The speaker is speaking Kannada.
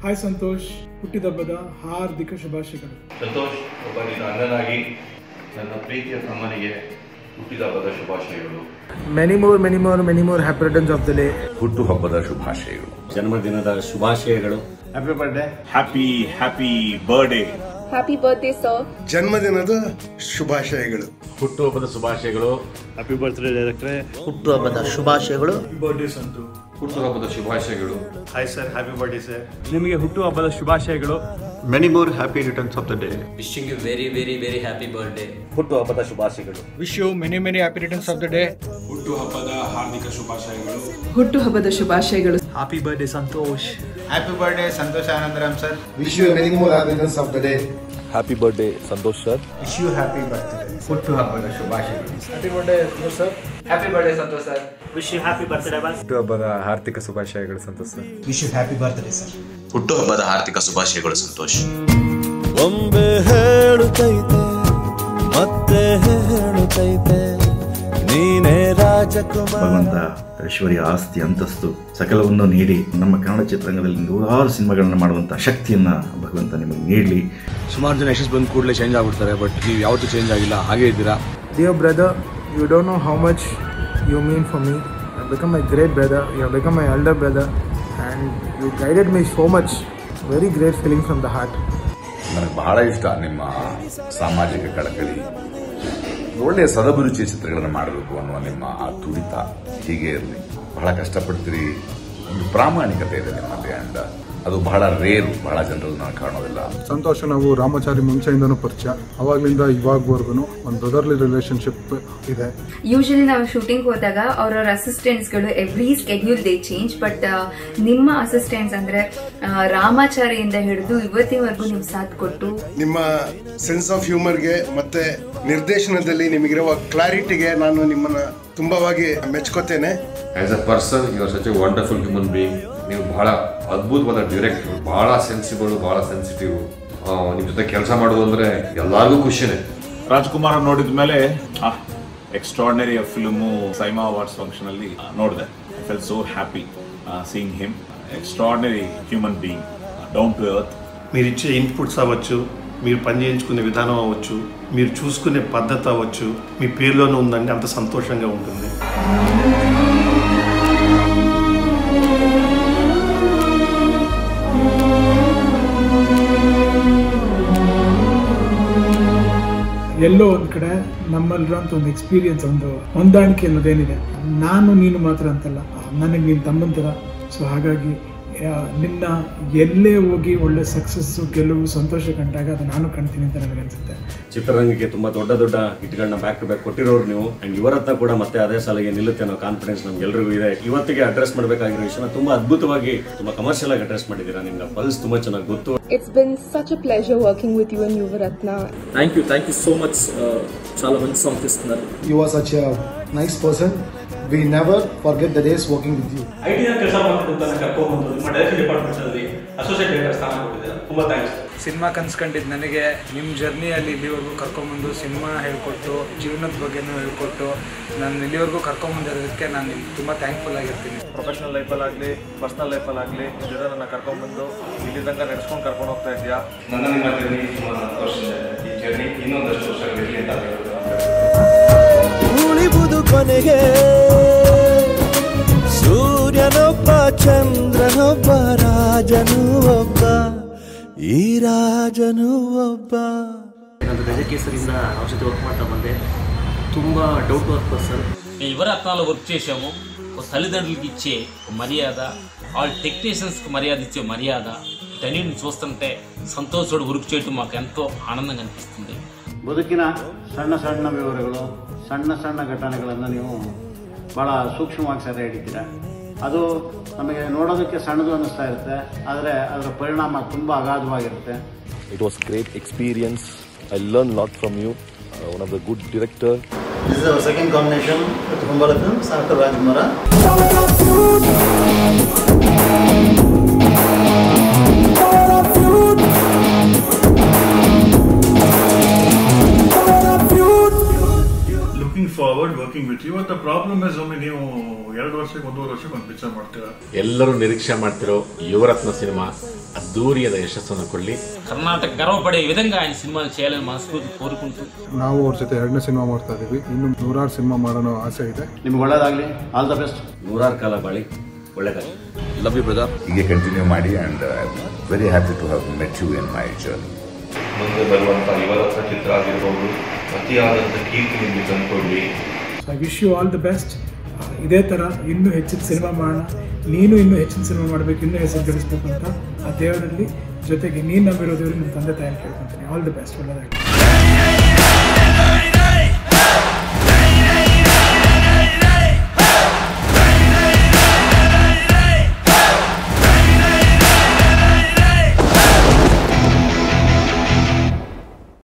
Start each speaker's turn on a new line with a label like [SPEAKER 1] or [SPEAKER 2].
[SPEAKER 1] ಹಾಯ್ ಸಂತೋಷ್ ಹುಟ್ಟಿದಬ್ಬದ ಹಾರ್ದಿಕ ಶುಭಾಶಯಗಳು
[SPEAKER 2] ಸಂತೋಷ್ ಒಬ್ಬ ನಿನ್ನ ಅಣ್ಣನಾಗಿ ನನ್ನ ಪ್ರೀತಿಯ ತಮ್ಮನಿಗೆ ಹುಟ್ಟಿದಬ್ಬದ ಶುಭಾಶಯಗಳು
[SPEAKER 3] Many more, many more, many more happy returns of the day.
[SPEAKER 4] ಹುಟ್ಟುಹಬ್ಬದ ಶುಭಾಶಯಗಳು
[SPEAKER 5] ಜನ್ಮದಿನದ ಶುಭಾಶಯಗಳು
[SPEAKER 6] happy birthday
[SPEAKER 7] happy happy birthday
[SPEAKER 8] Happy birthday, sir.
[SPEAKER 9] ಜನ್ಮದಿನದ ಶುಭಾಶಯಗಳು
[SPEAKER 5] ಹುಟ್ಟುಹಬ್ಬದ ಶುಭಾಶಯಗಳು
[SPEAKER 6] ಹ್ಯಾಪಿ ಬರ್ತ್ಡೇ ಡೈರೆಕ್ಟ್ರೆ
[SPEAKER 3] ಹುಟ್ಟುಹಬ್ಬದ ಶುಭಾಶಯಗಳು
[SPEAKER 2] ಹುಟ್ಟುಹಬ್ಬದ ಶುಭಾಶಯಗಳು
[SPEAKER 6] hi sir happy birthday sir
[SPEAKER 7] ನಿಮಗೆ ಹುಟ್ಟುಹಬ್ಬದ ಶುಭಾಶಯಗಳು
[SPEAKER 6] many more happy returns of the day
[SPEAKER 10] Wishing you very, very, very happy birthday.
[SPEAKER 5] ಹುಟ್ಟುಹಬ್ಬದ ಶುಭಾಶಯಗಳು
[SPEAKER 3] Wish you many, many happy returns of the day.
[SPEAKER 7] ಹುಟ್ಟುಹಬ್ಬದ ಹಾರ್ದಿಕ ಶುಭಾಶಯಗಳು
[SPEAKER 8] ಹುಟ್ಟುಹಬ್ಬದ ಶುಭಾಶಯಗಳು
[SPEAKER 3] Happy birthday, Santosh.
[SPEAKER 6] Happy birthday Santosh Anandaram sir
[SPEAKER 9] wish you many more happiness of the day
[SPEAKER 4] happy birthday Santosh sir
[SPEAKER 6] wish you happy birthday ಹುಟ್ಟು ಹಬ್ಬದ ಶುಭಾಶಯಗಳು
[SPEAKER 3] Happy birthday, sir.
[SPEAKER 10] Happy birthday, Santosh sir.
[SPEAKER 6] Wish you happy birthday boss
[SPEAKER 3] ಹುಟ್ಟುಹಬ್ಬದ ಹಾರ್ದಿಕ ಶುಭಾಶಯಗಳು Santosh sir
[SPEAKER 6] wish you happy birthday sir
[SPEAKER 4] ಹುಟ್ಟುಹಬ್ಬದ ಹಾರ್ದಿಕ ಶುಭಾಶಯಗಳು ಸಂತೋಷ್
[SPEAKER 11] ಒಮ್ಮೆ ಹೇಳುತ್ತೈತೆ ಮತ್ತೆ ಹೇಳುತ್ತೈತೆ ನೀನೇ ರಾಜಕುಮಾರ
[SPEAKER 4] ಭಗವಂತ ಐಶ್ವರ್ಯ ಆಸ್ತಿ ಅಂತಸ್ತು ಸಕಲವನ್ನು ನೀಡಿ ನಮ್ಮ ಕನ್ನಡ ಚಿತ್ರರಂಗದಲ್ಲಿ ನೂರಾರು ಸಿನಿಮಾಗಳನ್ನು ಮಾಡುವಂಥ ಶಕ್ತಿಯನ್ನ ಭಗವಂತ ನಿಮಗೆ ನೀಡಲಿ
[SPEAKER 5] ಸುಮಾರು ಜನ ಯಶಸ್ ಬಂದ ಕೂಡಲೇ ಚೇಂಜ್ ಆಗ್ಬಿಡ್ತಾರೆ ಬಟ್ ನೀವು ಯಾವತ್ತೂ ಚೇಂಜ್ ಆಗಿಲ್ಲ ಹಾಗೆ ಇದ್ದೀರಾ
[SPEAKER 3] Dear brother, you don't know how much you mean for me. You have become my great brother. You have become my elder brother. And you guided me so much. Very great feeling from the heart.
[SPEAKER 4] ನನಗೆ ಬಹಳ ಇಷ್ಟ ನಿಮ್ಮ ಸಾಮಾಜಿಕ ಕಳಕಳಿ ಒಳ್ಳೆಯ ಸದಭಿರುಚಿಯ ಚಿತ್ರಗಳನ್ನು ಮಾಡಬೇಕು ಅನ್ನುವ ನಿಮ್ಮ ಆ ತುಡಿತ ಹೀಗೆ ಇರಲಿ ಬಹಳ ಕಷ್ಟಪಡ್ತೀರಿ ಒಂದು ಪ್ರಾಮಾಣಿಕತೆ ಇದೆ ನಿಮ್ಮಲ್ಲಿ ಅಂಡ್ ಅದು ಬಹಳ ರೇರು ಬಹಳ ಜನರಲ್ಲಿ ನಾನು ಕಾಣೋದಿಲ್ಲ
[SPEAKER 9] ಸಂತೋಷ ನಾವು ರಾಮಾಚಾರಿ ಮುಂಚೆಯಿಂದನೂ ಪರಿಚಯ ಅವಾಗ್ಲಿಂದ ಇವಾಗವರೆಗೂ ಒಂದು ಬ್ರದರ್ಲಿ ರಿಲೇಶನ್ಶಿಪ್ ಇದೆ
[SPEAKER 8] ಯೂಶಲಿ ನಾವು ಶೂಟಿಂಗ್ ಹೋದಾಗ ಅವರವರ ಅಸಿಸ್ಟೆಂಟ್ಸ್ಗಳು every schedule they change but ನಿಮ್ಮ ಅಸಿಸ್ಟೆಂಟ್ಸ್ ಅಂದ್ರೆ ಆ, ರಾಮಾಚಾರಿಯಿಂದ ಹಿಡಿದು ಇವತ್ತಿನವರೆಗೂ ನೀವು ಸಾಥ್ ಕೊಟ್ಟು
[SPEAKER 9] ನಿಮ್ಮ ಸೆನ್ಸ್ ಆಫ್ ಹ್ಯೂಮರ್ಗೆ ಮತ್ತೆ ನಿರ್ದೇಶನದಲ್ಲಿ ನಿಮಗಿರುವ ಕ್ಲಾರಿಟಿಗೆ ನಾನು ನಿಮ್ಮನ್ನ ತುಂಬವಾಗಿ ಮೆಚ್ಕೋತೇನೆ
[SPEAKER 2] as a person you are such a wonderful human being ನೀವು ಬಹಳ ಅದ್ಭುತವಾದ ಡೈರೆಕ್ಟರ್ ಬಹಳ ಸೆನ್ಸಿಬಲ್ ಬಹಳ ಸೆನ್ಸಿಟಿವ್ ನಿಮ್ಮ ಜೊತೆ ಕೆಲಸ ಮಾಡೋದು ಅಂದ್ರೆ ಎಲ್ಲರಿಗೂ ಖುಷಿನೇ
[SPEAKER 7] ರಾಜ್ಕುಮಾರ್ ನೋಡಿದ ಮೇಲೆ extraordinary film SIIMA awards function ಅಲ್ಲಿ ನೋಡಿದೆ I fell so happy seeing him extraordinary human being down to earth
[SPEAKER 6] మీరు ఇచ్చే ఇన్పుట్స్ అవ్వచ్చు మీరు పని చేయించుకునే విధానం అవ్వచ్చు మీరు చూసుకునే పద్ధతి అవ్వచ్చు మీ పేరులోనే ఉందండి అంత సంతోషంగా ఉంటుంది
[SPEAKER 1] ಎಲ್ಲೋ ಒಂದು ಕಡೆ ನಮ್ಮಲ್ಲಿರೋಂಥ ಒಂದು ಎಕ್ಸ್ಪೀರಿಯನ್ಸ್ ಒಂದು ಹೊಂದಾಣಿಕೆ ಅನ್ನೋದೇನಿದೆ ನಾನು ನೀನು ಮಾತ್ರ ಅಂತಲ್ಲ ನನಗೆ ನೀನು ತಮ್ಮನ ಥರ ಸೊ ಹಾಗಾಗಿ ಆ, ನಿನ್ನ ಎಲ್ಲೇ ಹೋಗಿ ಒಳ್ಳೆ ಸಕ್ಸಸ್ಸು ಗೆಲುವು ಸಂತೋಷ ಕಂಡಾಗ ಅದು ನಾನು ಕಾಣ್ತೀನಿ ಅಂತ ನನಗನ್ಸುತ್ತೆ
[SPEAKER 5] ಚಿತ್ರರಂಗಕ್ಕೆ ತುಂಬಾ ದೊಡ್ಡ ದೊಡ್ಡ ಹಿಟ್ಗಳನ್ನ ಬ್ಯಾಕ್ ಟು ಬ್ಯಾಕ್ ಕೊಟ್ಟಿರೋರು ನೀವು ಅಂಡ್ ಇವರ ಹತ್ರ ಕೂಡ ಮತ್ತೆ ಅದೇ ಸಾಲಿಗೆ ನಿಲ್ಲುತ್ತೆ ಅನ್ನೋ ಕಾನ್ಫಿಡೆನ್ಸ್ ನಮ್ಗೆಲ್ರಿಗೂ ಇದೆ ಇವತ್ತಿಗೆ ಅಡ್ರೆಸ್ ಮಾಡಬೇಕಾಗಿರೋ ವಿಷಯನ ತುಂಬಾ ಅದ್ಭುತವಾಗಿ ತುಂಬಾ ಕಮರ್ಷಿಯಲ್ ಆಗಿ ಅಡ್ರೆಸ್ ಮಾಡಿದ್ದೀರಾ ನಿಮ್ಗೆ ಪಲ್ಸ್ ತುಂಬಾ ಚೆನ್ನಾಗಿ ಗೊತ್ತು
[SPEAKER 8] it's been such a pleasure working with you and Yuvarathnaa
[SPEAKER 10] Thank you, thank you so much. చాలా మంచి సాంగ్ తీస్తున్నారు
[SPEAKER 9] you are such nice person we never forget the days working with you
[SPEAKER 6] idea ಕೆಲಸ ಮಾಡ್ಕೊಂಡು ಕರ್ಕೊಂಡ್ಬಂದು ನಿಮ್ಮ ಡೈರೆಕ್ಷನ್ ಡಿಪಾರ್ಟ್ಮೆಂಟ್ ಅಲ್ಲಿ ಅಸೋಸಿಯೇಟ್ ಡೈರೆಕ್ಟರ್ ಸ್ಥಾನ ಕೊಟ್ಟಿದ್ದಾರೆ ತುಂಬಾ ಥ್ಯಾಂಕ್ಸ್
[SPEAKER 3] ಸಿನಿಮಾ ಕನ್ಸ್ಕೊಂಡಿದ್ದು ನನಗೆ ನಿಮ್ಮ ಜರ್ನಿಯಲ್ಲಿ ಇಲ್ಲಿವರೆಗೂ ಕರ್ಕೊಂಬಂದು ಸಿನಿಮಾ ಹೇಳ್ಕೊಟ್ಟು ಜೀವನದ ಬಗ್ಗೆನೂ ಹೇಳ್ಕೊಟ್ಟು ನಾನು ಇಲ್ಲಿವರೆಗೂ ಕರ್ಕೊಂಬಂದಿರೋದಕ್ಕೆ ನಾನು ನಿಮ್ಗೆ ತುಂಬ ಥ್ಯಾಂಕ್ಫುಲ್ ಆಗಿರ್ತೀನಿ
[SPEAKER 7] ಪ್ರೊಫೆಷನಲ್ ಲೈಫಲ್ಲಾಗಲಿ ಪರ್ಸನಲ್ ಲೈಫಲ್ಲಾಗಲಿ ಜೊತೆ ನನ್ನ ಕರ್ಕೊಂಡ್ಬಂದು ಇಲ್ಲಿ ತನಕ ನಡೆಸ್ಕೊಂಡು ಕರ್ಕೊಂಡು ಹೋಗ್ತಾ ಇದೆಯಾ
[SPEAKER 2] ನನ್ನ ನಿಮ್ಮ ಜರ್ನಿ ಸುಮಾರು ಹತ್ತು ವರ್ಷ ಇದೆ. ಈ ಜರ್ನಿ ಇನ್ನೊಂದಷ್ಟು ವರ್ಷ ಇರಲಿ ಅಂತ ಹೇಳೋದು
[SPEAKER 11] ಉಳಿಬುದು ಕೊನೆಗೆ ಸೂರ್ಯನೊಬ್ಬ ಚಂದ್ರನೊಬ್ಬ ರಾಜನು ಒಬ್ಬ ಈ ರಾಜನು ಒಬ್ಬ
[SPEAKER 10] ನಾನು గజకేసరిಯಿಂದ ఔషధి వర్క్ ಮಾಡ್ತಾ ಬಂದೆ ತುಂಬ డౌట్ టు వర్క్ పర్సన్ మేము యువరత్నాలు వర్క్ చేసాము ఒక తల్లిదండ్రులకి ఇచ్చే ఒక మర్యాద వాళ్ళ టెక్నీషియన్స్కి మర్యాద ఇచ్చే మర్యాద వీటన్నిటిని చూస్తుంటే సంతోషుడు వర్క్ చేయటం మాకు ఎంతో ఆనందంగా అనిపిస్తుంది
[SPEAKER 6] ಬದುಕಿನ ಸಣ್ಣ ಸಣ್ಣ ವಿವರಗಳು ಸಣ್ಣ ಸಣ್ಣ ಘಟನೆಗಳನ್ನು ನೀವು ಭಾಳ ಸೂಕ್ಷ್ಮವಾಗಿ ಸೆರೆ ಹಿಡಿತೀರ ಅದು ನಮಗೆ ನೋಡೋದಕ್ಕೆ ಸಣ್ಣದು ಅನ್ನಿಸ್ತಾ ಇರುತ್ತೆ ಆದರೆ ಅದರ ಪರಿಣಾಮ ತುಂಬ ಅಗಾಧವಾಗಿರುತ್ತೆ
[SPEAKER 4] it was great experience I learn lot from you one of the good director
[SPEAKER 6] this is second combination with Hombale films after Rajakumara
[SPEAKER 12] forward working with you but the problem is ಒಮ್ಮೆ ನೀವು ಎರಡು ವರ್ಷಕ್ಕೆ ಒಂದೂವರೆ ವರ್ಷಕ್ಕೆ ಒಂದು ಪಿಕ್ಚರ್ ಮಾಡ್ತೀರಾ
[SPEAKER 13] ಎಲ್ಲರೂ ನಿರೀಕ್ಷೆ ಮಾಡ್ತಿರೋ యువరత్న సినిమా అద్దూరియದ యశస్సును కొల్లి
[SPEAKER 10] కర్ణాటక గర్వపడే విధంగా ఆయన సినిమాలు చేయాలని మనస్ఫూర్తి కోరుకుంటూ
[SPEAKER 3] ನಾವು ಅವ್ರ ಜೊತೆ ಎರಡನೇ ಸಿನಿಮಾ ಮಾಡ್ತಾ ಇದೀವಿ ಇನ್ನು ನೂರಾರು ಸಿನಿಮಾ ಮಾಡೋಣ ಆಸೆ ಇದೆ
[SPEAKER 6] ನಿಮ್ಗೆ ಒಳ್ಳೇದಾಗಲಿ ಆಲ್ ದ ಬೆಸ್ಟ್
[SPEAKER 5] ನೂರಾರು ಕಾಲ ಬಾಳಿ ಒಳ್ಳೆದಾಗಲಿ
[SPEAKER 4] ಲವ್ ಯು ಬ್ರದರ್ ಹೀಗೆ ಕಂಟಿನ್ಯೂ ಮಾಡಿ and very happy to have met you in my journey
[SPEAKER 14] ಮುಂದೆ ಬರುವಂತಹ ಯುವರತ್ನ ಚಿತ್ರ ಆಗಿರಬಹುದು ಅತಿಯಾದಂಥ ಕೀರ್ತಿ ನಿಮಗೆ ತಂದುಕೊಳ್ಳಿ
[SPEAKER 1] so I wish you all the best ಇದೇ ಥರ ಇನ್ನೂ ಹೆಚ್ಚಿನ ಸಿನಿಮಾ ಮಾಡೋಣ ನೀನು ಇನ್ನೂ ಹೆಚ್ಚಿನ ಸಿನಿಮಾ ಮಾಡಬೇಕು ಇನ್ನೂ ಹೆಸರು ಗಳಿಸ್ಬೇಕು ಅಂತ ಆ ದೇವರಲ್ಲಿ ಜೊತೆಗೆ ನೀನು ನಂಬಿರೋ ದೇವರಿಗೆ ನಿಮ್ಮ ತಂದೆ ತಾಯಿ ಕೇಳ್ಕೊತೀನಿ ಆಲ್ ದಿ ಬೆಸ್ಟ್ ಒಳ್ಳೆದಾಗಿ